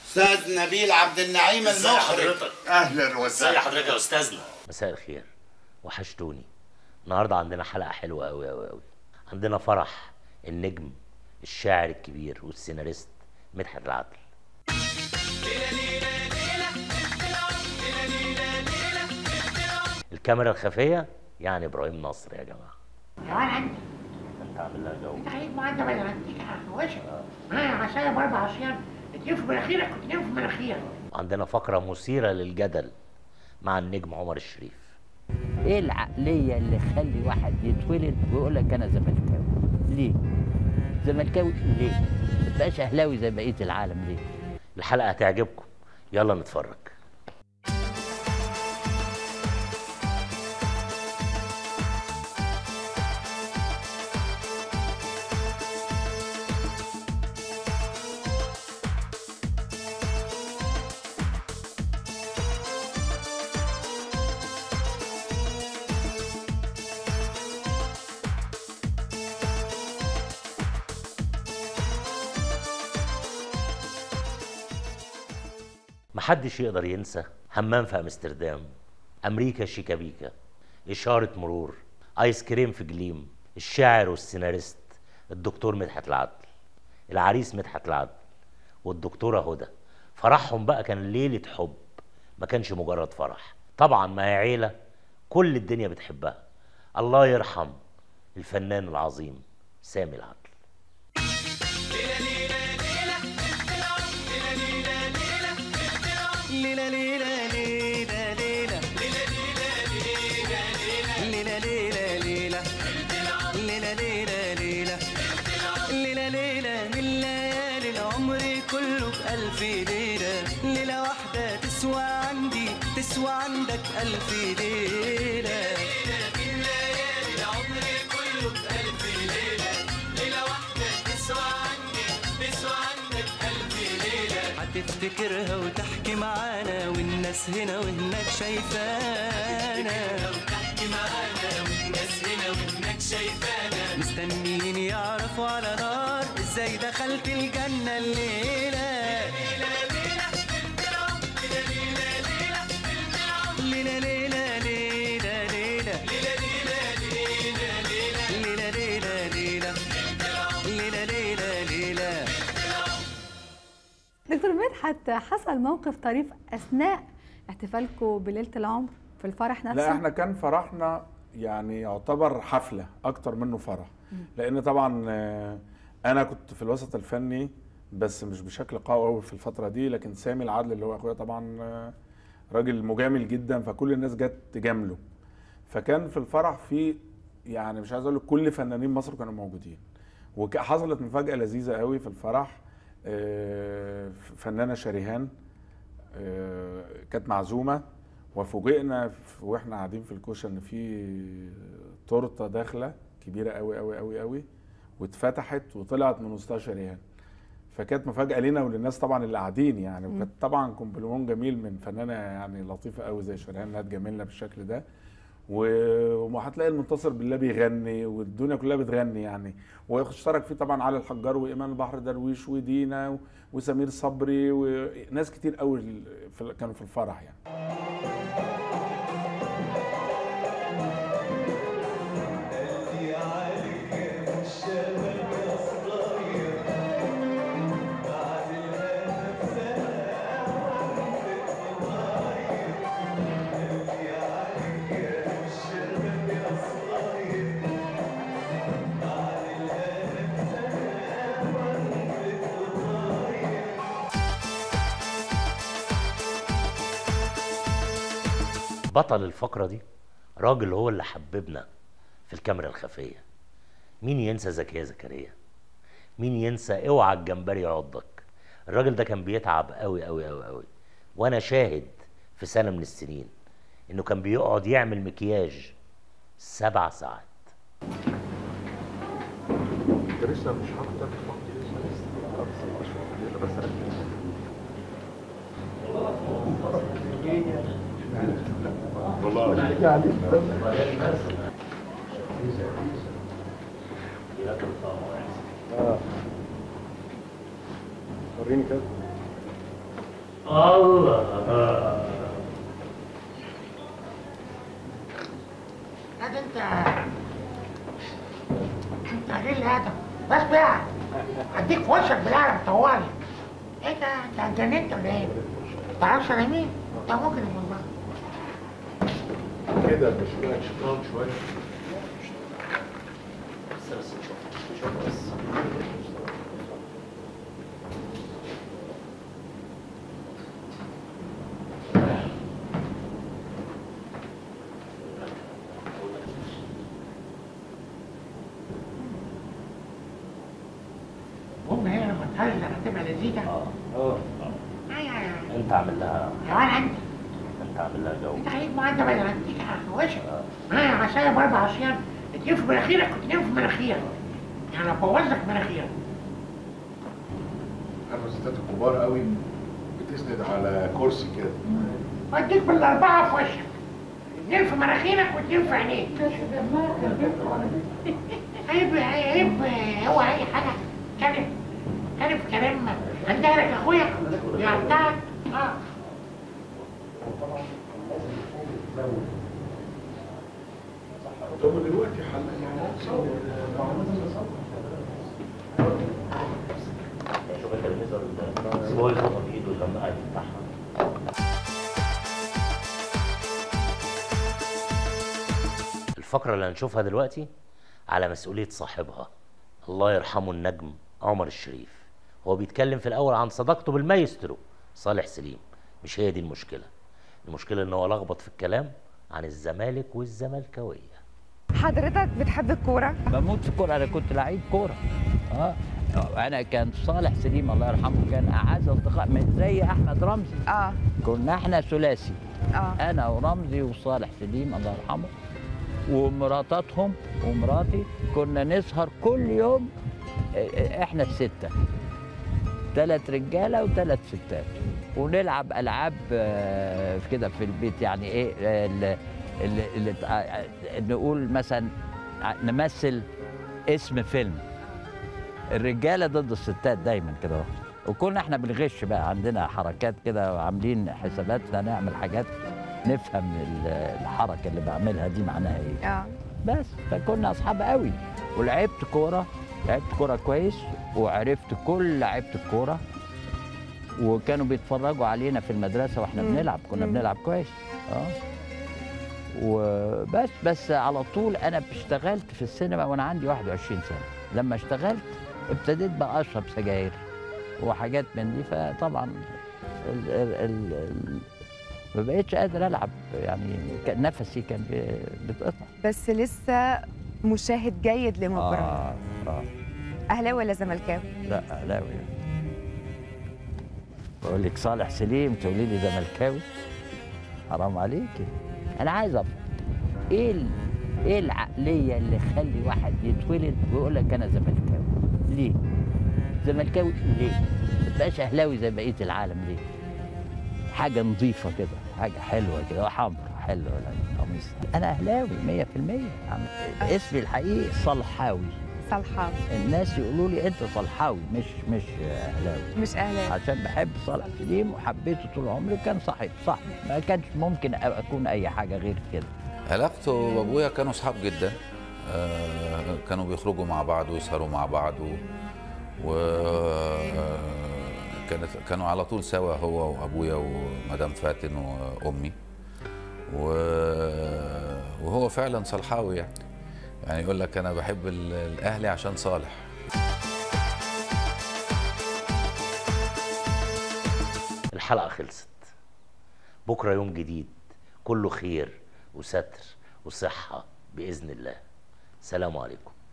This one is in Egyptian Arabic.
استاذ نبيل عبد النعيم ازي المخرج حضرتك اهلا ازي حضرتك يا استاذنا مساء الخير وحشتوني النهارده عندنا حلقه حلوه قوي قوي قوي عندنا فرح النجم الشاعر الكبير والسيناريست مدحت العدل الكاميرا الخفيه يعني ابراهيم نصر يا جماعه تعال عندي انت عامل لها جو انت خليك معدى بدل عندك وش معايا عصايه باربع عصيان اتنين في مناخيرك واتنين في مناخيرك عندنا فقره مثيره للجدل مع النجم عمر الشريف ايه العقليه اللي تخلي واحد يتولد ويقول لك انا زملكاوي ليه زملكاوي ليه ما تبقاش اهلاوي زي بقيه العالم ليه الحلقه هتعجبكم يلا نتفرج محدش يقدر ينسى حمام في امستردام امريكا شيكابيكا اشاره مرور ايس كريم في جليم الشاعر والسيناريست الدكتور مدحت العدل العريس مدحت العدل والدكتوره هدى فرحهم بقى كان ليله حب ما كانش مجرد فرح طبعا ما هي عيله كل الدنيا بتحبها الله يرحم الفنان العظيم سامي العدل ليلة ليلة ليلة ليلة ليلة ليلة ليلة ليلة ليلة ليلة ليلة ليلة من ليالي العمر كله بألف ليلة ليلة واحدة تسوى عندي تسوى عندك ألف ليلة من ليالي العمر كله بألف ليلة ليلة واحدة تسوى عندي تسوى عندك ألف ليلة هتفتكرها وتحكي معانا والناس هنا وهناك شايفانا وتحكي معانا والناس هنا وهناك شايفانا مستنيين يعرفوا على نار ازاي دخلت الجنة الليلة ليلة ليلة ليلة ليلة ليلة ليلة ليلة ليلة ليلة ليلة دكتور مدحت حصل موقف طريف اثناء احتفالكم بليله العمر في الفرح نفسه لا احنا كان فرحنا يعني يعتبر حفله اكتر منه فرح لان طبعا آه، انا كنت في الوسط الفني بس مش بشكل قوي قوي في الفتره دي لكن سامي العدل اللي هو اخويا طبعا آه، راجل مجامل جدا فكل الناس جت تجامله فكان في الفرح في يعني مش عايز اقول لك كل فنانين مصر كانوا موجودين وحصلت مفاجاه لذيذه قوي في الفرح آه، فنانه شريهان آه، كانت معزومه وفوجئنا ف- واحنا قاعدين في الكوشه ان في تورته داخله كبيره قوي قوي قوي قوي واتفتحت وطلعت من وسطها شريهان فكانت مفاجاه لينا وللناس طبعا اللي قاعدين يعني وكانت طبعا كومبليمون جميل من فنانه يعني لطيفه قوي زي شريهان انها تجاملنا بالشكل ده و- وهتلاقي المنتصر بالله بيغني والدنيا كلها بتغني يعني واشترك فيه طبعا علي الحجار وايمان البحر درويش ودينا و- وسمير صبري وناس كتير قوي في- كانوا في الفرح يعني بطل الفقرة دي راجل هو اللي حببنا في الكاميرا الخفية مين ينسى زكية زكريا مين ينسى اوعى الجمبري يعضك الراجل ده كان بيتعب قوي قوي قوي قوي وانا شاهد في سنة من السنين انه كان بيقعد يعمل مكياج سبع ساعات لسه مش هقدر بس والله يعني اه وريني كده الله لا ده انت انت قليل الادب بس بقى هديك في وشك بالقلم طوالي ايه ده انت اتجننت ولا ايه؟ تعرفش انا مين؟ انت ممكن والله كده مش بقى شيطان شويه بس بس شوف شوف بس المهم هي لما تهزر هتبقى لذيذة اه اه ايوه انت عامل لها يا ولا انت انت عامل لها جو انت خليك مؤدب انا هديك في وشك انا عصايه باربع عصيان اتنين في مناخيرك واتنين في مناخيرك يعني ابوظ لك مناخيرك عارف الستات الكبار قوي بتسند على كرسي كده واديك بالاربعه في وشك اتنين في مناخيرك واتنين في عينيك عيب عيب هو اي حاجه كلم كلم في كلام عندها لك اخويا يقطعك اه طب دلوقتي حل يعني تصور شوف انت الميزر سيبه هو يظبط ايده لما قاعد يفتحها الفقرة اللي هنشوفها دلوقتي على مسؤولية صاحبها الله يرحمه النجم عمر الشريف هو بيتكلم في الأول عن صداقته بالمايسترو صالح سليم مش هي دي المشكلة المشكلة إن هو لخبط في الكلام عن الزمالك والزملكاوية حضرتك بتحب الكورة؟ بموت في الكوره انا كنت لعيب كوره اه انا كان صالح سليم الله يرحمه كان اعز اصدقاء من زي احمد رمزي اه كنا احنا ثلاثي اه انا ورمزي وصالح سليم الله يرحمه ومراتاتهم ومراتي كنا نسهر كل يوم اه، احنا السته ثلاث رجاله وثلاث ستات ونلعب العاب اه، في كده في البيت يعني ايه اه، ال- ال- اللي ت- اه، نقول مثلا ع- نمثل اسم فيلم الرجاله ضد الستات دايما كده اهو. وكنا احنا بنغش بقى عندنا حركات كده وعاملين حساباتنا نعمل حاجات نفهم ال- الحركه اللي بعملها دي معناها ايه اه بس فكنا اصحاب قوي ولعبت كوره لعبت كوره كويس وعرفت كل لعيبه الكوره وكانوا بيتفرجوا علينا في المدرسه واحنا مم. بنلعب كنا مم. بنلعب كويس اه وبس بس على طول انا اشتغلت في السينما وانا عندي 21 سنه لما اشتغلت ابتديت بقى اشرب سجاير وحاجات من دي فطبعا ال ال ال ال ما بقتش قادر العب يعني كان نفسي كان بي- بيتقطع بس لسه مشاهد جيد لمباراة اه اه اهلاوي ولا زملكاوي؟ لا اهلاوي بقول لك صالح سليم تقولي لي زملكاوي حرام عليكي انا عايز افهم ايه ال... ايه العقليه اللي تخلي واحد يتولد ويقول لك انا زملكاوي ليه زملكاوي ليه ما تبقاش اهلاوي زي بقيه العالم ليه حاجه نظيفه كده حاجه حلوه كده حمرا حلوه ولا قميص انا اهلاوي 100% عم- اسمي الحقيقي صلحاوي صالحة الناس يقولوا لي انت صلحاوي مش مش اهلاوي مش اهلاوي عشان بحب صالح سليم وحبيته طول عمري كان صاحب صاحبي ما كانش ممكن اكون اي حاجه غير كده علاقته بابويا كانوا صحاب جدا آه، كانوا بيخرجوا مع بعض ويسهروا مع بعض و, و آه، كانت كانوا على طول سوا هو وابويا ومدام فاتن وامي و وهو فعلا صلحاوي يعني يعني يقول لك انا بحب ال- الاهلي عشان صالح الحلقة خلصت بكرة يوم جديد كله خير وستر وصحة بإذن الله سلام عليكم